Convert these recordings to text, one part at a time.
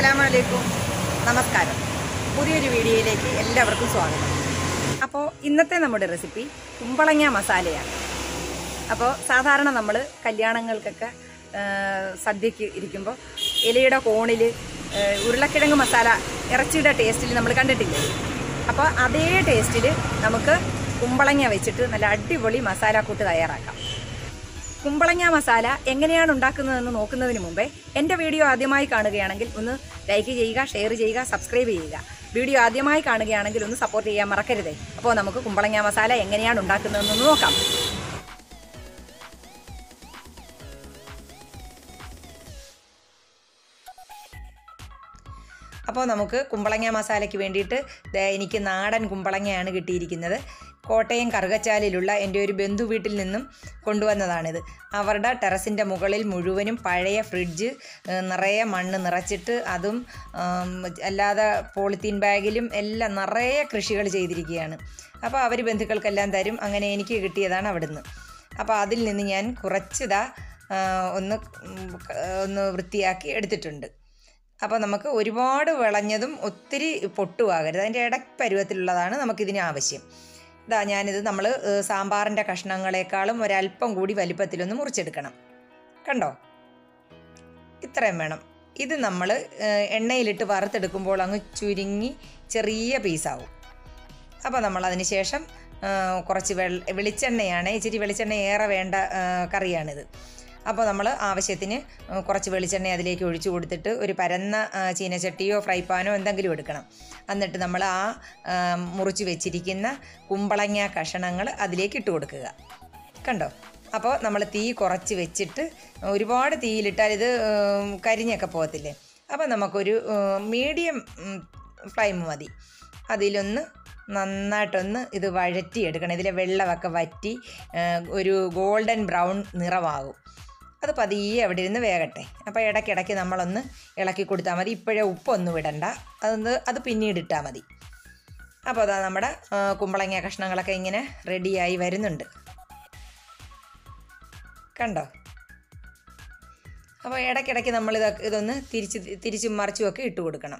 അസ്സലാമലൈക്കും നമസ്കാരം പുതിയൊരു വീഡിയോയിലേക്ക് എല്ലാവർക്കും സ്വാഗതം അപ്പോൾ ഇന്നത്തെ നമ്മുടെ റെസിപ്പി കുമ്പളങ്ങ മസാലയാണ് അപ്പോൾ സാധാരണ നമ്മൾ കല്യാണങ്ങൾക്കൊക്കെ ആ, സദ്യക്ക് ഇരിക്കുമ്പോൾ ഇലയുടെ കോണിൽ ഉരുളക്കിഴങ്ങ് മസാല ഇറച്ചിയുടെ ടേസ്റ്റിൽ നമ്മൾ കണ്ടിട്ടില്ലേ അപ്പോൾ അതേ ടേസ്റ്റിൽ നമുക്ക് കുമ്പളങ്ങ വെച്ചിട്ട് നല്ല അടിപൊളി മസാല കൂട്ട് തയ്യാറാക്കാം കുമ്പളങ്ങ മസാല എങ്ങനെയാണ് ഉണ്ടാക്കുന്നതെന്ന് നോക്കുന്നതിന് മുമ്പേ എൻ്റെ വീഡിയോ ആദ്യമായി കാണുകയാണെങ്കിൽ ഒന്ന് ലൈക്ക് ചെയ്യുക ഷെയർ ചെയ്യുക സബ്സ്ക്രൈബ് ചെയ്യുക വീഡിയോ ആദ്യമായി കാണുകയാണെങ്കിൽ ഒന്ന് സപ്പോർട്ട് ചെയ്യാൻ മറക്കരുതേ അപ്പോൾ നമുക്ക് കുമ്പളങ്ങ മസാല എങ്ങനെയാണ് ഉണ്ടാക്കുന്നതെന്ന് നോക്കാം അപ്പോൾ നമുക്ക് കുമ്പളങ്ങ മസാലയ്ക്ക് വേണ്ടിയിട്ട് ദേ എനിക്ക് നാടൻ കുമ്പളങ്ങയാണ് കിട്ടിയിരിക്കുന്നത് കോട്ടയം കറുകച്ചാലിലുള്ള എൻ്റെ ഒരു ബന്ധു വീട്ടിൽ നിന്നും കൊണ്ടുവന്നതാണിത് അവരുടെ ടെറസിൻ്റെ മുകളിൽ മുഴുവനും പഴയ ഫ്രിഡ്ജ് ഏഹ്, നിറയെ മണ്ണ് നിറച്ചിട്ട് അതും ആം, അല്ലാതെ പോളിത്തീൻ ബാഗിലും എല്ലാം നിറയെ കൃഷികൾ ചെയ്തിരിക്കുകയാണ് അപ്പോൾ അവർ ബന്ധുക്കൾക്കെല്ലാം തരും അങ്ങനെ എനിക്ക് കിട്ടിയതാണ് അവിടുന്ന് അപ്പോൾ അതിൽ നിന്ന് ഞാൻ കുറച്ചിതാ ആ, ഒന്ന് ഉം, ഒന്ന് വൃത്തിയാക്കി എടുത്തിട്ടുണ്ട് അപ്പോൾ നമുക്ക് ഒരുപാട് വിളഞ്ഞതും ഒത്തിരി പൊട്ടുമാകരുത് അതിൻ്റെ ഇടയ്ക്ക് പരുവത്തിലുള്ളതാണ് നമുക്കിതിന് ആവശ്യം ഇതാ ഞാനിത് നമ്മൾ സാമ്പാറിൻ്റെ കഷ്ണങ്ങളെക്കാളും ഒരല്പം കൂടി വലിപ്പത്തിലൊന്ന് മുറിച്ചെടുക്കണം കണ്ടോ ഇത്രയും വേണം ഇത് നമ്മൾ എണ്ണയിലിട്ട് വറുത്തെടുക്കുമ്പോൾ അങ്ങ് ചുരുങ്ങി ചെറിയ പീസാവും അപ്പോൾ നമ്മൾ അതിന് ശേഷം ആ, കുറച്ച് വെള്ള വെളിച്ചെണ്ണയാണ് ഇച്ചിരി വെളിച്ചെണ്ണ ഏറെ വേണ്ട ആ, കറിയാണിത് അപ്പോൾ നമ്മൾ ആവശ്യത്തിന് ആ, കുറച്ച് വെളിച്ചെണ്ണ അതിലേക്ക് ഒഴിച്ചു കൊടുത്തിട്ട് ഒരു പരന്ന ആ, ചീനച്ചട്ടിയോ ഫ്രൈ പാനോ എന്തെങ്കിലും എടുക്കണം എന്നിട്ട് നമ്മൾ ആ ആ, മുറിച്ച് വെച്ചിരിക്കുന്ന കുമ്പളങ്ങ കഷണങ്ങൾ അതിലേക്ക് ഇട്ട് കൊടുക്കുക കണ്ടോ അപ്പോൾ നമ്മൾ തീ കുറച്ച് വെച്ചിട്ട് ഒരുപാട് തീയിലിട്ടാൽ ഇത് ഉം, കരിഞ്ഞൊക്കെ പോകത്തില്ലേ അപ്പോൾ നമുക്കൊരു മീഡിയം ഫ്ലെയിം മതി അതിലൊന്ന് നന്നായിട്ടൊന്ന് ഇത് വഴറ്റിയെടുക്കണം ഇതിലെ വെള്ളമൊക്കെ വറ്റി ആ, ഒരു ഗോൾഡൻ ബ്രൗൺ നിറമാകും അത് പതിയെ അവിടെ ഇരുന്ന് വേകട്ടെ അപ്പോൾ ഇടയ്ക്കിടയ്ക്ക് നമ്മളൊന്ന് ഇളക്കി കൊടുത്താൽ മതി ഇപ്പോഴേ ഉപ്പൊന്നും ഇടണ്ട അതൊന്ന് അത് പിന്നീട് ഇട്ടാൽ മതി അപ്പോൾ അതാ നമ്മുടെ ആ, കുമ്പളങ്ങ കഷ്ണങ്ങളൊക്കെ ഇങ്ങനെ റെഡിയായി വരുന്നുണ്ട് കണ്ടോ അപ്പോൾ ഇടയ്ക്കിടയ്ക്ക് നമ്മൾ ഇത് ഇതൊന്ന് തിരിച്ച് തിരിച്ചും മറിച്ചും ഒക്കെ ഇട്ട് കൊടുക്കണം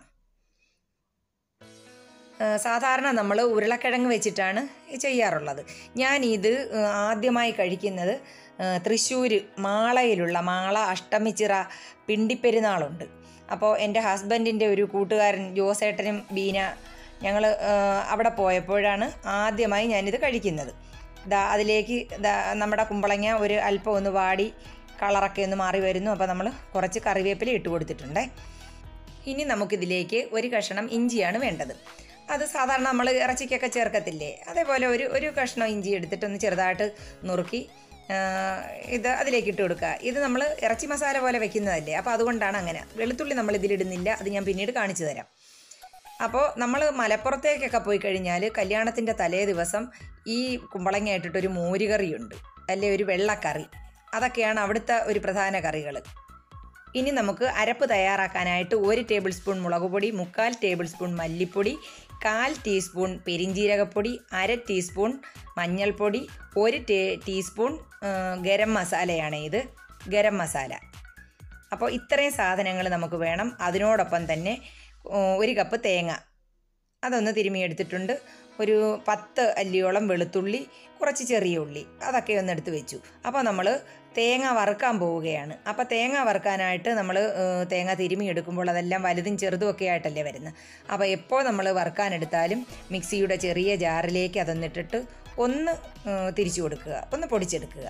ആ, സാധാരണ നമ്മൾ ഉരുളക്കിഴങ്ങ് വെച്ചിട്ടാണ് ചെയ്യാറുള്ളത് ഞാൻ ഇത് ആ, ആദ്യമായി കഴിക്കുന്നത് തൃശ്ശൂർ മാളയിലുള്ള മാള അഷ്ടമിച്ചിറ പിണ്ടിപ്പെരുന്നാളുണ്ട് അപ്പോൾ എൻ്റെ ഹസ്ബൻഡിൻ്റെ ഒരു കൂട്ടുകാരൻ ജോസേട്ടനും ബീന ഞങ്ങൾ അവിടെ പോയപ്പോഴാണ് ആദ്യമായി ഞാനിത് കഴിക്കുന്നത് ദാ അതിലേക്ക് ദാ നമ്മുടെ കുമ്പളങ്ങ ഒരു അല്പം ഒന്ന് വാടി കളറൊക്കെ ഒന്ന് മാറി വരുന്നു അപ്പോൾ നമ്മൾ കുറച്ച് കറിവേപ്പില ഇട്ട് കൊടുത്തിട്ടുണ്ടേ ഇനി നമുക്കിതിലേക്ക് ഒരു കഷ്ണം ഇഞ്ചിയാണ് വേണ്ടത് അത് സാധാരണ നമ്മൾ ഇറച്ചിക്കൊക്കെ ചേർക്കത്തില്ലേ അതേപോലെ ഒരു ഒരു കഷ്ണം ഇഞ്ചി എടുത്തിട്ട് ഒന്ന് ചെറുതായിട്ട് നുറുക്കി ആ, ഇത് അതിലേക്ക് ഇട്ട് കൊടുക്കുക ഇത് നമ്മൾ ഇറച്ചി മസാല പോലെ വെക്കുന്നതല്ലേ അപ്പോൾ അതുകൊണ്ടാണ് അങ്ങനെ വെളുത്തുള്ളി നമ്മൾ ഇതിലിടുന്നില്ല അത് ഞാൻ പിന്നീട് കാണിച്ചു തരാം അപ്പോൾ നമ്മൾ മലപ്പുറത്തേക്കൊക്കെ പോയി കഴിഞ്ഞാൽ കല്യാണത്തിൻ്റെ തലേ ദിവസം ഈ കുമ്പളങ്ങ ഇട്ടിട്ടൊരു മോരുകറിയുണ്ട് അല്ലെ ഒരു വെള്ളക്കറി അതൊക്കെയാണ് അവിടുത്തെ ഒരു പ്രധാന കറികൾ ഇനി നമുക്ക് അരപ്പ് തയ്യാറാക്കാനായിട്ട് ഒരു ടേബിൾ സ്പൂൺ മുളക് പൊടി മുക്കാൽ ടേബിൾ സ്പൂൺ മല്ലിപ്പൊടി കാൽ ടീസ്പൂൺ പെരിഞ്ജീരകപ്പൊടി അര ടീസ്പൂൺ മഞ്ഞൾപ്പൊടി ഒരു ടേ ടീസ്പൂൺ ആ, ഗരം മസാലയാണ് ഇത് ഗരം മസാല അപ്പോൾ ഇത്രയും സാധനങ്ങൾ നമുക്ക് വേണം അതിനോടൊപ്പം തന്നെ ആ, ഒരു കപ്പ് തേങ്ങ അതൊന്ന് തിരുമിയെടുത്തിട്ടുണ്ട് ഒരു പത്ത് അല്ലിയോളം വെളുത്തുള്ളി കുറച്ച് ചെറിയ ഉള്ളി അതൊക്കെ ഒന്ന് എടുത്ത് വെച്ചു അപ്പോൾ നമ്മൾ തേങ്ങ വറുക്കാൻ പോവുകയാണ് അപ്പോൾ തേങ്ങ വറുക്കാനായിട്ട് നമ്മൾ തേങ്ങ തിരുമി എടുക്കുമ്പോൾ അതെല്ലാം വലുതും ചെറുതും ഒക്കെ ആയിട്ടല്ലേ വരുന്നത് അപ്പോൾ എപ്പോൾ നമ്മൾ വറുക്കാനെടുത്താലും മിക്സിയുടെ ചെറിയ ജാറിലേക്ക് അതൊന്നിട്ടിട്ട് ഒന്ന് ഏഹ്, തിരിച്ചു കൊടുക്കുക ഒന്ന് പൊടിച്ചെടുക്കുക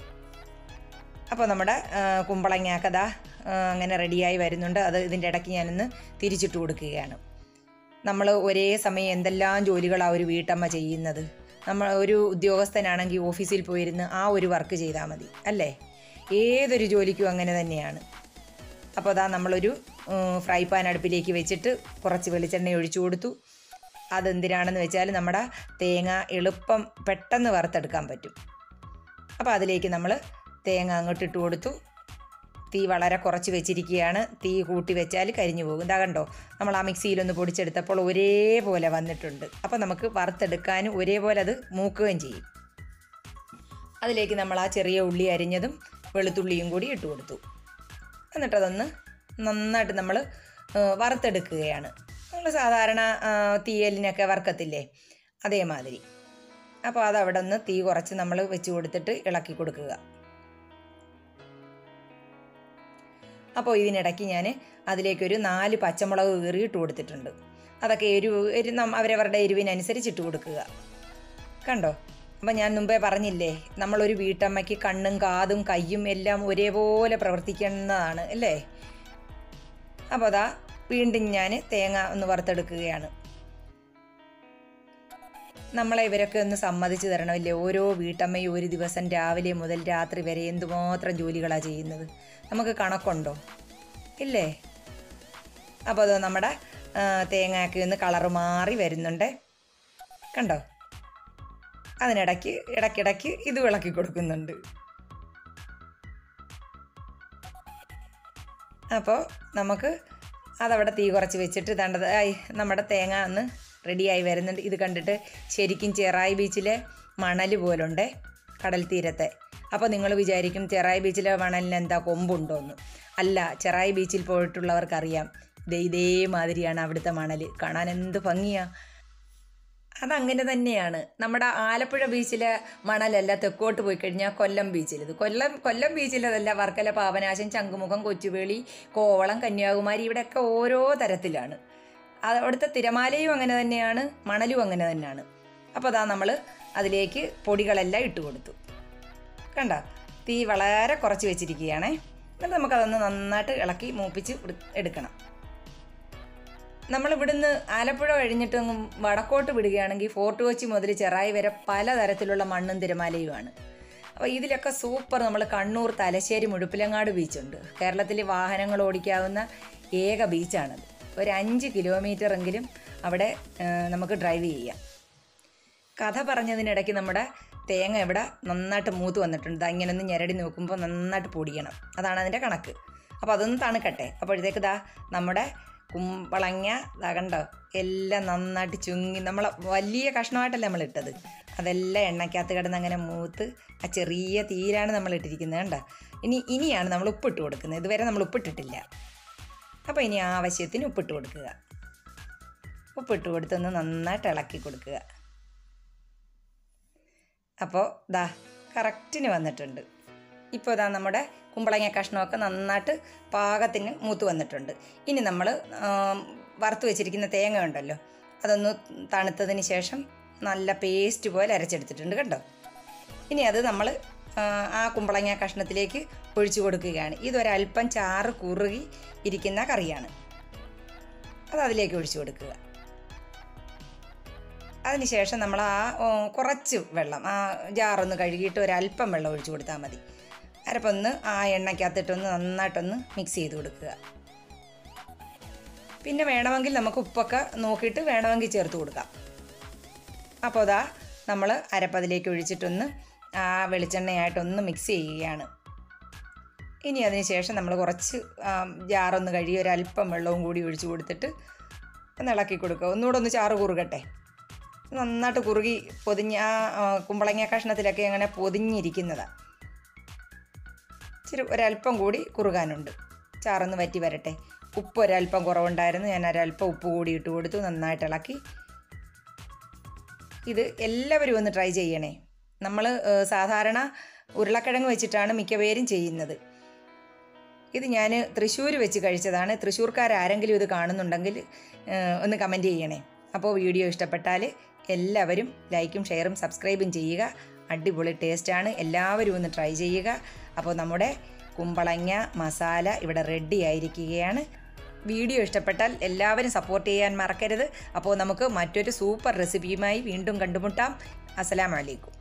അപ്പോൾ നമ്മുടെ ആ, കുമ്പളങ്ങയൊക്കെ ദാ ആ, അങ്ങനെ റെഡിയായി വരുന്നുണ്ട് അത് ഇതിൻ്റെ ഇടയ്ക്ക് ഞാനൊന്ന് തിരിച്ചിട്ട് കൊടുക്കുകയാണ് നമ്മൾ ഒരേ സമയം എന്തെല്ലാം ജോലികളാണ് ഒരു വീട്ടമ്മ ചെയ്യുന്നത് നമ്മൾ ഒരു ഉദ്യോഗസ്ഥനാണെങ്കിൽ ഓഫീസിൽ പോയിരുന്ന് ആ ഒരു വർക്ക് ചെയ്താൽ മതി അല്ലേ ഏതൊരു ജോലിക്കും അങ്ങനെ തന്നെയാണ് അപ്പോൾ അതാ നമ്മളൊരു ഉം, ഫ്രൈ പാൻ അടുപ്പിലേക്ക് വെച്ചിട്ട് കുറച്ച് വെളിച്ചെണ്ണ ഒഴിച്ചു കൊടുത്തു അതെന്തിനാണെന്ന് വെച്ചാൽ നമ്മുടെ തേങ്ങ എളുപ്പം പെട്ടെന്ന് വറുത്തെടുക്കാൻ പറ്റും അപ്പോൾ അതിലേക്ക് നമ്മൾ തേങ്ങ അങ്ങോട്ട് ഇട്ട് കൊടുത്തു തീ വളരെ കുറച്ച് വെച്ചിരിക്കുകയാണ് തീ കൂട്ടി വെച്ചാൽ കരിഞ്ഞു പോകും ഇതാ കണ്ടോ നമ്മൾ ആ മിക്സിയിലൊന്ന് പൊടിച്ചെടുത്തപ്പോൾ ഒരേപോലെ വന്നിട്ടുണ്ട് അപ്പോൾ നമുക്ക് വറുത്തെടുക്കാനും ഒരേപോലെ അത് മൂക്കുകയും ചെയ്യും അതിലേക്ക് നമ്മൾ ആ ചെറിയ ഉള്ളി അരിഞ്ഞതും വെളുത്തുള്ളിയും കൂടി ഇട്ട് കൊടുത്തു എന്നിട്ടതൊന്ന് നന്നായിട്ട് നമ്മൾ ആ, വറുത്തെടുക്കുകയാണ് നമ്മൾ സാധാരണ ആ, തീയലിനൊക്കെ വറുക്കത്തില്ലേ അതേമാതിരി അപ്പോൾ അത് അവിടെ നിന്ന് തീ കുറച്ച് നമ്മൾ വെച്ച് കൊടുത്തിട്ട് ഇളക്കി കൊടുക്കുക അപ്പോൾ ഇതിനിടയ്ക്ക് ഞാൻ അതിലേക്കൊരു നാല് പച്ചമുളക് കീറിയിട്ട് കൊടുത്തിട്ടുണ്ട് അതൊക്കെ എരിവ് എരി നം- അവരവരുടെ എരിവിനനുസരിച്ച് ഇട്ട് കൊടുക്കുക കണ്ടോ അപ്പം ഞാൻ മുമ്പേ പറഞ്ഞില്ലേ നമ്മളൊരു വീട്ടമ്മയ്ക്ക് കണ്ണും കാതും കയ്യും എല്ലാം ഒരേപോലെ പ്രവർത്തിക്കുന്നതാണ് അല്ലേ അപ്പോൾ അതാ വീണ്ടും ഞാൻ തേങ്ങ ഒന്ന് വറുത്തെടുക്കുകയാണ് നമ്മളെ ഇവരൊക്കെ ഒന്ന് സമ്മതിച്ചു തരണമല്ലേ ഓരോ വീട്ടമ്മയും ഒരു ദിവസം രാവിലെ മുതൽ രാത്രി വരെ എന്തുമാത്രം ജോലികളാണ് ചെയ്യുന്നത് നമുക്ക് കണക്കുണ്ടോ ഇല്ലേ അപ്പോൾ അത് നമ്മുടെ ആ, തേങ്ങയൊക്കെ ഒന്ന് കളറ് മാറി വരുന്നുണ്ട് കണ്ടോ അതിനിടയ്ക്ക് ഇടയ്ക്കിടയ്ക്ക് ഇത് വിളക്കി കൊടുക്കുന്നുണ്ട് അപ്പോൾ നമുക്ക് അതവിടെ തീ കുറച്ച് വെച്ചിട്ട് ദണ്ടത് ആയി നമ്മുടെ തേങ്ങ ഒന്ന് റെഡിയായി വരുന്നുണ്ട് ഇത് കണ്ടിട്ട് ശരിക്കും ചെറായി ബീച്ചിലെ മണൽ പോലുണ്ടേ കടൽ തീരത്തെ അപ്പോൾ നിങ്ങൾ വിചാരിക്കും ചെറായി ബീച്ചിലെ മണലിന് എന്താ കൊമ്പുണ്ടോന്ന് അല്ല ചെറായി ബീച്ചിൽ പോയിട്ടുള്ളവർക്കറിയാം ദേ ഇതേമാതിരിയാണ് അവിടുത്തെ മണൽ കാണാൻ എന്ത് ഭംഗിയാണ് അതങ്ങനെ തന്നെയാണ് നമ്മുടെ ആലപ്പുഴ ബീച്ചിലെ മണലല്ല തെക്കോട്ട് പോയി കഴിഞ്ഞാൽ കൊല്ലം ബീച്ചിലത് കൊല്ലം കൊല്ലം ബീച്ചിലതല്ല വർക്കല പാപനാശം ചങ്കുമുഖം കൊച്ചുവേളി കോവളം കന്യാകുമാരി ഇവിടെയൊക്കെ ഓരോ തരത്തിലാണ് അത് അവിടുത്തെ തിരമാലയും അങ്ങനെ തന്നെയാണ് മണലും അങ്ങനെ തന്നെയാണ് അപ്പോൾ അതാ നമ്മൾ അതിലേക്ക് പൊടികളെല്ലാം ഇട്ട് കൊടുത്തു കണ്ട തീ വളരെ കുറച്ച് വെച്ചിരിക്കുകയാണേ എന്നിട്ട് നമുക്കതൊന്ന് നന്നായിട്ട് ഇളക്കി മൂപ്പിച്ച് എടു- എടുക്കണം നമ്മൾ ഇവിടുന്ന് ആലപ്പുഴ കഴിഞ്ഞിട്ട് അങ്ങ് വടക്കോട്ട് വിടുകയാണെങ്കിൽ ഫോർട്ട് കൊച്ചി മുതൽ ചെറായി വരെ പലതരത്തിലുള്ള മണ്ണും തിരമാലയുമാണ് അപ്പോൾ ഇതിലൊക്കെ സൂപ്പർ നമ്മൾ കണ്ണൂർ തലശ്ശേരി മുഴുപ്പിലങ്ങാട് ബീച്ചുണ്ട് കേരളത്തിൽ വാഹനങ്ങൾ ഓടിക്കാവുന്ന ഏക ബീച്ചാണത് ഒരു അഞ്ച് കിലോമീറ്റർ എങ്കിലും അവിടെ ആ, നമുക്ക് ഡ്രൈവ് ചെയ്യാം കഥ പറഞ്ഞതിനിടയ്ക്ക് നമ്മുടെ തേങ്ങ ഇവിടെ നന്നായിട്ട് മൂത്ത് വന്നിട്ടുണ്ട് ദാ ഇങ്ങനെ ഒന്ന് ഞെരടി നോക്കുമ്പോൾ നന്നായിട്ട് പൊടിയണം അതാണ് അതിൻ്റെ കണക്ക് അപ്പോൾ അതൊന്ന് തണുക്കട്ടെ അപ്പോഴത്തേക്ക് ദാ നമ്മുടെ കുമ്പളങ്ങ ദാ കണ്ടോ എല്ലാം നന്നായിട്ട് ചുങ്ങി നമ്മളെ വലിയ കഷ്ണമായിട്ടല്ലേ നമ്മൾ ഇട്ടത് അതെല്ലാം എണ്ണയ്ക്കകത്ത് കിടന്ന് അങ്ങനെ മൂത്ത് ആ ചെറിയ തീരാണ് നമ്മൾ ഇട്ടിരിക്കുന്നത് കണ്ടോ ഇനി ഇനിയാണ് നമ്മൾ ഉപ്പിട്ട് കൊടുക്കുന്നത് ഇതുവരെ നമ്മൾ ഉപ്പിട്ടിട്ടില്ല അപ്പോൾ ഇനി ആവശ്യത്തിന് ഉപ്പിട്ട് കൊടുക്കുക ഉപ്പിട്ട് കൊടുത്തൊന്ന് നന്നായിട്ട് ഇളക്കി കൊടുക്കുക അപ്പോൾ ദാ കറക്റ്റിന് വന്നിട്ടുണ്ട് ഇപ്പോൾ ദാ നമ്മുടെ കുമ്പളങ്ങ കഷ്ണമൊക്കെ നന്നായിട്ട് പാകത്തിന് മൂത്ത് വന്നിട്ടുണ്ട് ഇനി നമ്മൾ വറുത്ത് വെച്ചിരിക്കുന്ന തേങ്ങ ഉണ്ടല്ലോ അതൊന്ന് തണുത്തതിന് ശേഷം നല്ല പേസ്റ്റ് പോലെ അരച്ചെടുത്തിട്ടുണ്ട് കേട്ടോ ഇനി അത് നമ്മൾ ആ കുമ്പളങ്ങ കഷ്ണത്തിലേക്ക് ഒഴിച്ചു കൊടുക്കുകയാണ് ഇതൊരല്പം ചാറ് കുറുകി ഇരിക്കുന്ന കറിയാണ് അത് അതിലേക്ക് ഒഴിച്ചു കൊടുക്കുക അതിനുശേഷം നമ്മൾ ആ ഓ, കുറച്ച് വെള്ളം ആ ജാറൊന്ന് കഴുകിയിട്ട് ഒരല്പം വെള്ളം ഒഴിച്ചു കൊടുത്താൽ മതി അരപ്പൊന്ന് ആ എണ്ണയ്ക്കകത്തിട്ടൊന്ന് നന്നായിട്ടൊന്ന് മിക്സ് ചെയ്ത് കൊടുക്കുക പിന്നെ വേണമെങ്കിൽ നമുക്ക് ഉപ്പൊക്കെ നോക്കിയിട്ട് വേണമെങ്കിൽ ചേർത്ത് കൊടുക്കാം അപ്പോൾ അതാ നമ്മൾ അരപ്പതിലേക്ക് ഒഴിച്ചിട്ടൊന്ന് ആ വെളിച്ചെണ്ണയായിട്ടൊന്ന് മിക്സ് ചെയ്യുകയാണ് ഇനി അതിന് ശേഷം നമ്മൾ കുറച്ച് ആ, ജാറൊന്ന് കഴുകി ഒരല്പം വെള്ളവും കൂടി ഒഴിച്ച് കൊടുത്തിട്ട് ഒന്ന് ഇളക്കി കൊടുക്കുക ഒന്നുകൂടെ ഒന്ന് ചാറ് കുറുകട്ടെ നന്നായിട്ട് കുറുകി പൊതിഞ്ഞ ആ ആ, കുമ്പളങ്ങ കഷ്ണത്തിലൊക്കെ അങ്ങനെ പൊതിഞ്ഞിരിക്കുന്നതാണ് ഇച്ചിരി ഒരല്പം കൂടി കുറുകാനുണ്ട് ചാറൊന്ന് വറ്റി വരട്ടെ ഉപ്പ് ഒരല്പം കുറവുണ്ടായിരുന്നു ഞാൻ ഒരല്പം ഉപ്പ് കൂടി ഇട്ട് കൊടുത്തു നന്നായിട്ട് ഇളക്കി ഇത് എല്ലാവരും ഒന്ന് ട്രൈ ചെയ്യണേ നമ്മൾ സാധാരണ ഉരുളക്കിഴങ്ങ് വെച്ചിട്ടാണ് മിക്കപേരും ചെയ്യുന്നത് ഇത് ഞാൻ തൃശ്ശൂർ വെച്ച് കഴിച്ചതാണ് തൃശ്ശൂർക്കാരാരെങ്കിലും ഇത് കാണുന്നുണ്ടെങ്കിൽ ഏഹ്, ഒന്ന് കമൻറ്റ് ചെയ്യണേ അപ്പോൾ വീഡിയോ ഇഷ്ടപ്പെട്ടാൽ എല്ലാവരും ലൈക്കും ഷെയറും സബ്സ്ക്രൈബും ചെയ്യുക അടിപൊളി ടേസ്റ്റാണ് എല്ലാവരും ഒന്ന് ട്രൈ ചെയ്യുക അപ്പോൾ നമ്മുടെ കുമ്പളങ്ങ മസാല ഇവിടെ റെഡി ആയിരിക്കുകയാണ് വീഡിയോ ഇഷ്ടപ്പെട്ടാൽ എല്ലാവരും സപ്പോർട്ട് ചെയ്യാൻ മറക്കരുത് അപ്പോൾ നമുക്ക് മറ്റൊരു സൂപ്പർ റെസിപ്പിയുമായി വീണ്ടും കണ്ടുമുട്ടാം അസ്സലാമലൈക്കും